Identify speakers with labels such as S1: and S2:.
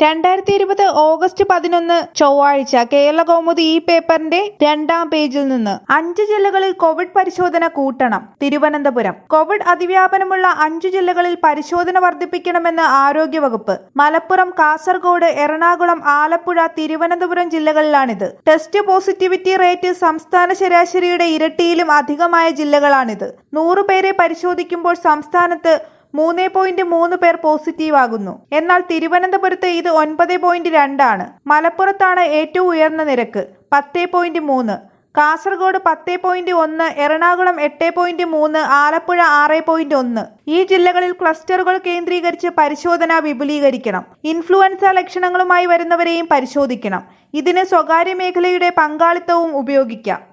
S1: രണ്ടായിരത്തി ഇരുപത് ഓഗസ്റ്റ് പതിനൊന്ന് ചൊവ്വാഴ്ച കേരള കൗമുദി ഈ പേപ്പറിന്റെ രണ്ടാം പേജിൽ നിന്ന് അഞ്ച് ജില്ലകളിൽ കോവിഡ് പരിശോധന കൂട്ടണം തിരുവനന്തപുരം കോവിഡ് അതിവ്യാപനമുള്ള അഞ്ചു ജില്ലകളിൽ പരിശോധന വർദ്ധിപ്പിക്കണമെന്ന് ആരോഗ്യവകുപ്പ് മലപ്പുറം കാസർഗോഡ് എറണാകുളം ആലപ്പുഴ തിരുവനന്തപുരം ജില്ലകളിലാണിത് ടെസ്റ്റ് പോസിറ്റിവിറ്റി റേറ്റ് സംസ്ഥാന ശരാശരിയുടെ ഇരട്ടിയിലും അധികമായ ജില്ലകളാണിത് നൂറ് പേരെ പരിശോധിക്കുമ്പോൾ സംസ്ഥാനത്ത് മൂന്ന് പോയിന്റ് മൂന്ന് പേർ പോസിറ്റീവ് ആകുന്നു എന്നാൽ തിരുവനന്തപുരത്ത് ഇത് ഒൻപത് പോയിന്റ് രണ്ടാണ് മലപ്പുറത്താണ് ഏറ്റവും ഉയർന്ന നിരക്ക് പത്ത് പോയിന്റ് മൂന്ന് കാസർഗോഡ് പത്ത് പോയിന്റ് ഒന്ന് എറണാകുളം എട്ട് പോയിന്റ് മൂന്ന് ആലപ്പുഴ ആറ് പോയിന്റ് ഒന്ന് ഈ ജില്ലകളിൽ ക്ലസ്റ്ററുകൾ കേന്ദ്രീകരിച്ച് പരിശോധന വിപുലീകരിക്കണം ഇൻഫ്ലുവൻസ ലക്ഷണങ്ങളുമായി വരുന്നവരെയും പരിശോധിക്കണം ഇതിന് സ്വകാര്യ മേഖലയുടെ പങ്കാളിത്തവും ഉപയോഗിക്കാം